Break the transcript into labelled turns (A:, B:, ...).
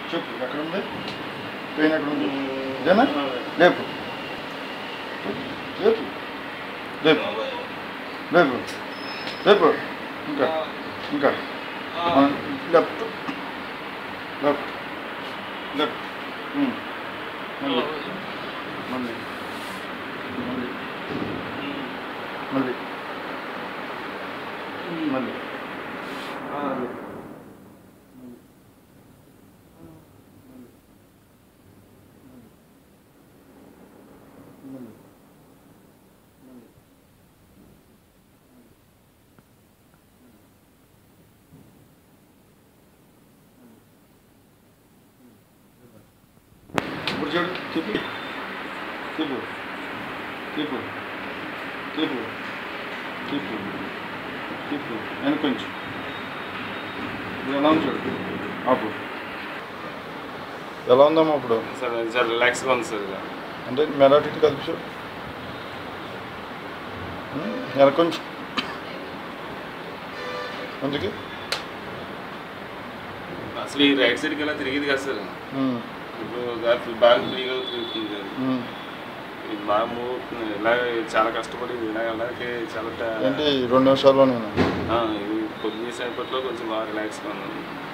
A: చెప్పు ఎక్కడ ఉంది పెయిన్ ఎక్కడ ఉంది ఇదేనా లేపు లేపు లేపు లేపు లేపు ఇంకా ఇంకా లెఫ్ట్ లెఫ్ట్ లెఫ్ట్ మళ్ళీ మళ్ళీ మళ్ళీ మళ్ళీ మళ్ళీ ఇప్పుడు చూడు తిప్పు తిప్పు తిప్పు తిప్పు తిప్పు తిప్పు వెనక కొంచెం ఇప్పుడు ఎలా ఉంది చూడు అప్పుడు ఎలా ఉందమ్మా ఇప్పుడు
B: సార్ చాలా రిలాక్స్గా ఉంది సార్ ఇలా
A: అంటే మెరాటి కలిపి చూడు ఉం, వెనక కొంచెం అందుకే
B: అసలు ఈ రైట్ సైడ్కి ఎలా తిరిగేది కదా సార్
A: ఉం,
B: ఇప్పుడు దాంట్లో బాగా ఫ్రీగా తిరుగుతుంది సార్
A: ఉం.
B: ఇది బాగా మూవ్ అవుతుంది ఇలా చాలా కష్టపడి ఇలా అలాగే చాలా ట-
A: ఏంటి రెండు నిమిషాల్లో నేను
B: ఆ, ఇది కొద్ది సేపట్లో కొంచెం బాగా రిలాక్స్గా ఉంది